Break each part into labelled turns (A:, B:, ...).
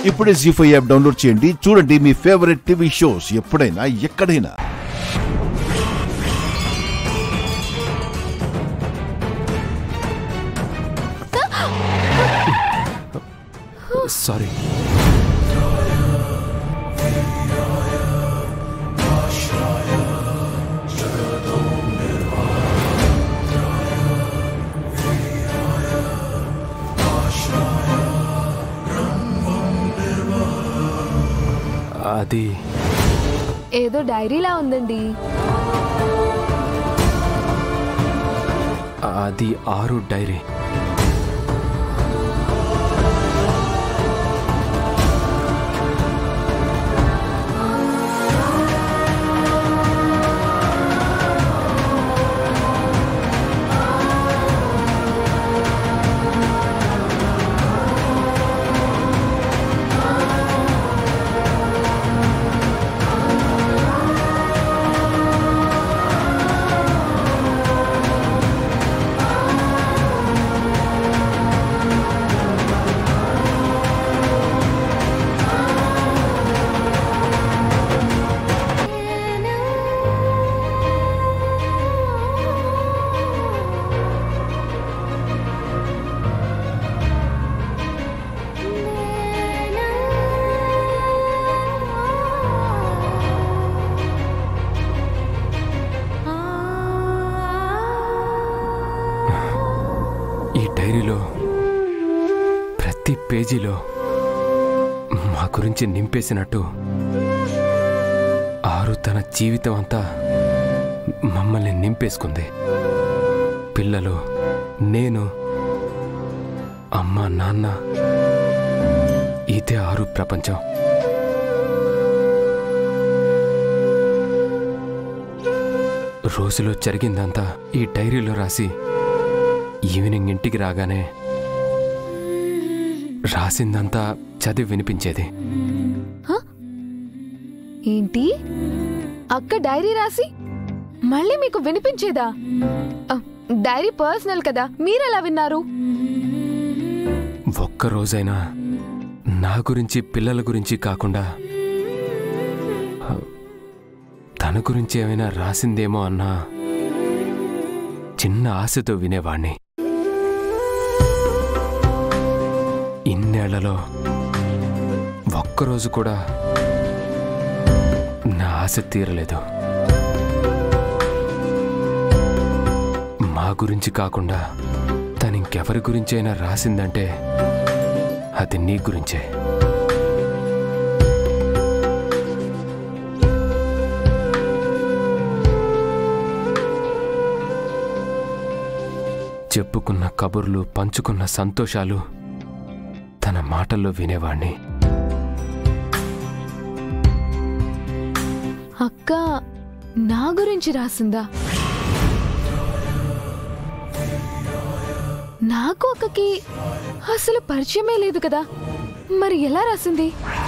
A: ఇప్పుడే G five app download చేయండి చూడండి మీ ఫేవరెట్ టీవీ షోస్ ఎప్పుడైనా ఎక్కడైనా
B: సారీ అది
C: ఏదో డైరీలా ఉందండి
B: అది ఆరు డైరీ ఈ డైరీలో ప్రతి పేజీలో మా గురించి నింపేసినట్టు ఆరు తన జీవితం అంతా మమ్మల్ని నింపేసుకుంది పిల్లలు నేను అమ్మ నాన్న ఇదే ఆరు ప్రపంచం రోజులో జరిగిందంతా ఈ డైరీలో రాసి ఈవినింగ్ ఇంటికి రాగానే రాసిందంతా చదివి వినిపించేది
C: ఏంటి అక్క డైరీ రాసి మళ్ళీ మీకు వినిపించేదా ఆ, డైరీ పర్సనల్ కదా మీరెలా విన్నారు
B: ఒక్క రోజైనా నా గురించి పిల్లల గురించి కాకుండా ఆ, తన గురించి ఏమైనా రాసిందేమో అన్న చిన్న ఆశతో వినేవాణ్ణి ఇన్నేళ్లలో ఒక్కరోజు కూడా నా ఆశ తీరలేదు మా గురించి కాకుండా తను ఇంకెవరి గురించి అయినా రాసిందంటే అది నీ గురించే చెప్పుకున్న కబుర్లు పంచుకున్న సంతోషాలు తన మాటల్లో వినేవాణ్ణి
C: అక్క నా గురించి రాసిందా నాకు అక్కకి అసలు పరిచయమే లేదు కదా మరి ఎలా రాసింది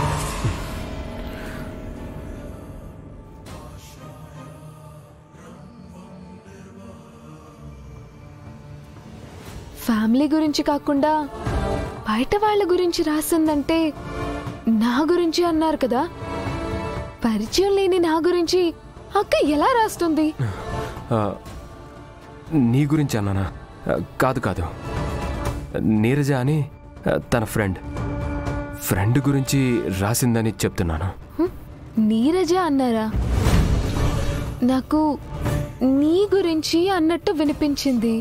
C: ఫ్యామిలీ గురించి కాకుండా బయట వాళ్ళ గురించి రాసిందంటే నా గురించి అన్నారు కదా పరిచయం లేని నా గురించి అక్క ఎలా రాస్తుంది
B: ఆ, నీ గురించి అన్నానా ఆ, కాదు కాదు నీరజ అని ఆ, తన ఫ్రెండ్ ఫ్రెండ్ గురించి రాసిందని చెప్తున్నాను
C: హ్మ్? నీరజ అన్నారా నాకు నీ గురించి అన్నట్టు వినిపించింది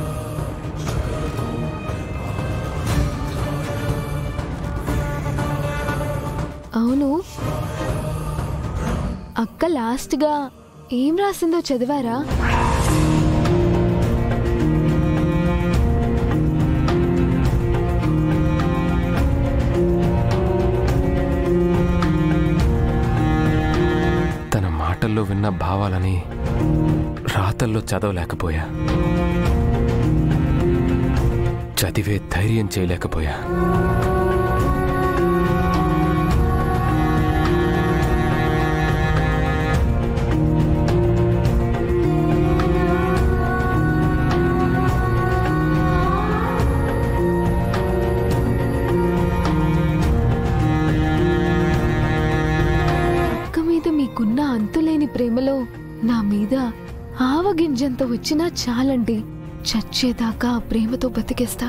C: అవును అక్క లాస్ట్గా ఏం రాసిందో చదివారా
B: తన మాటల్లో విన్న భావాలని రాతల్లో చదవలేకపోయా చదివే ధైర్యం చేయలేకపోయా
C: ప్రేమలో నా మీద ఆవగింజంత వచ్చినా చాలండి చచ్చేదాకా ఆ ప్రేమతో బతికేస్తా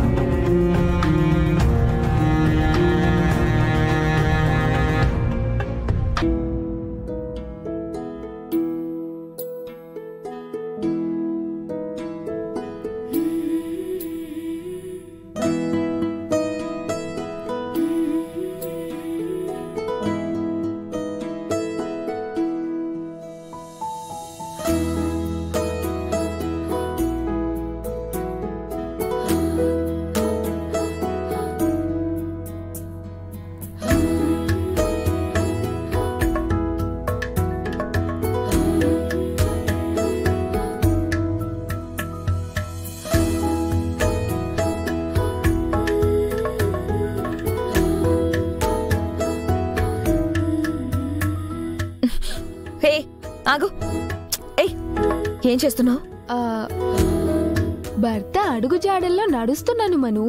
D: హే ఆగు ఏయ్ ఏం చేస్తున్నావు
C: ఆ, భర్త అడుగు జాడల్లో నడుస్తున్నాను మను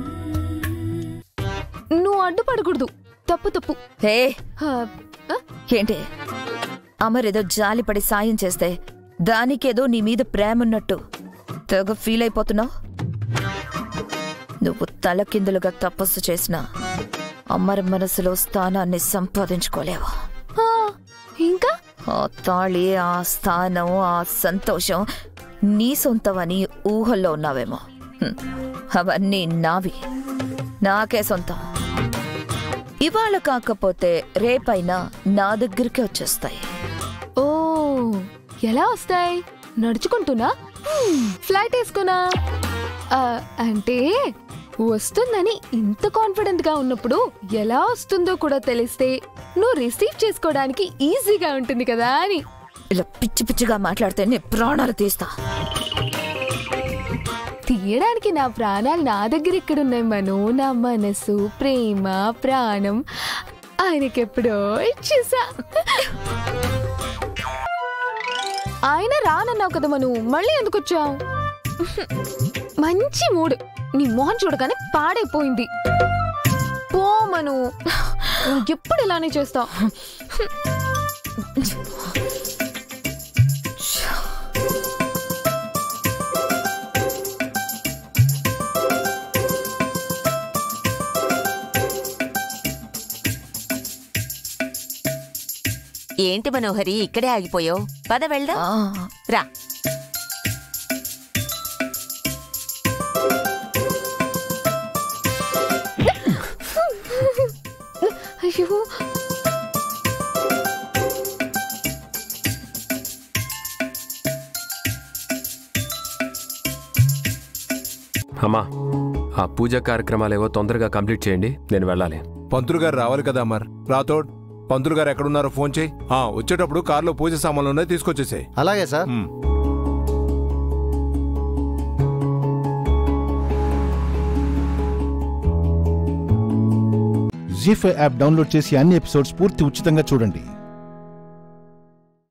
C: నువ్వు అడ్డుపడకూడదు తప్పు తప్పు
D: హే
C: ఆ, ఆ,
D: ఏంటి అమరేదో జాలిపడి సాయం చేస్తే దానికేదో నీ మీద ప్రేమున్నట్టు తెగ ఫీల్ అయిపోతున్నావు నువ్వు తలకిందులుగా తపస్సు చేసిన అమర మనసులో స్థానాన్ని సంపాదించుకోలేవు
C: ఆ, ఇంకా
D: ఆ తాళి ఆ స్థానం ఆ సంతోషం నీ సొంతమని ఊహల్లో ఉన్నావేమో హ్మ్. అవన్నీ నావి నాకే సొంతం ఇవాళ కాకపోతే రేపైనా నా దగ్గరికి వచ్చేస్తాయి
C: ఓ ఎలా వస్తాయి నడుచుకుంటున్నా హ్మ్, ఫ్లైట్ వేసుకున్నా ఆ, అంటే వస్తుందని ఇంత కాన్ఫిడెంట్ గా ఉన్నప్పుడు ఎలా వస్తుందో కూడా తెలిస్తే నువ్వు రిసీవ్ చేసుకోవడానికి ఈజీగా ఉంటుంది కదా అని
D: ఇలా పిచ్చి పిచ్చిగా మాట్లాడితే నీ ప్రాణాలు తీస్తా
C: తీయడానికి నా ప్రాణాలు నా దగ్గర ఎక్కడున్నాయి మను నా మనసు ప్రేమ ప్రాణం ఆయనకెప్పుడో ఇచ్చేసా ఆయన రానన్నావు కదా మను మళ్ళీ ఎందుకు వచ్చావు మంచి మూడు నీ మొహం చూడగానే పాడైపోయింది పో మను నువ్వు ఎప్పుడు ఇలానే చేస్తావు
E: ఏంటి మనోహరి ఇక్కడే ఆగిపోయావు పద వెళ్దాం
D: ఆ,
E: రా
C: అయ్యో
B: అమ్మా ఆ పూజా కార్యక్రమాలేవో తొందరగా కంప్లీట్ చేయండి నేను వెళ్ళాలి
F: పంతులు గారు రావాలి కదా అమర్ రాతోడ్ పంతులు గారు ఎక్కడున్నారో ఫోన్ చేయి ఆ వచ్చేటప్పుడు కారులో పూజ సామాన్లు ఉన్నాయి తీసుకొచ్చేసాయి
G: అలాగే sir
A: Zee five app download చేసి అన్ని ఎపిసోడ్స్ పూర్తి ఉచితంగా చూడండి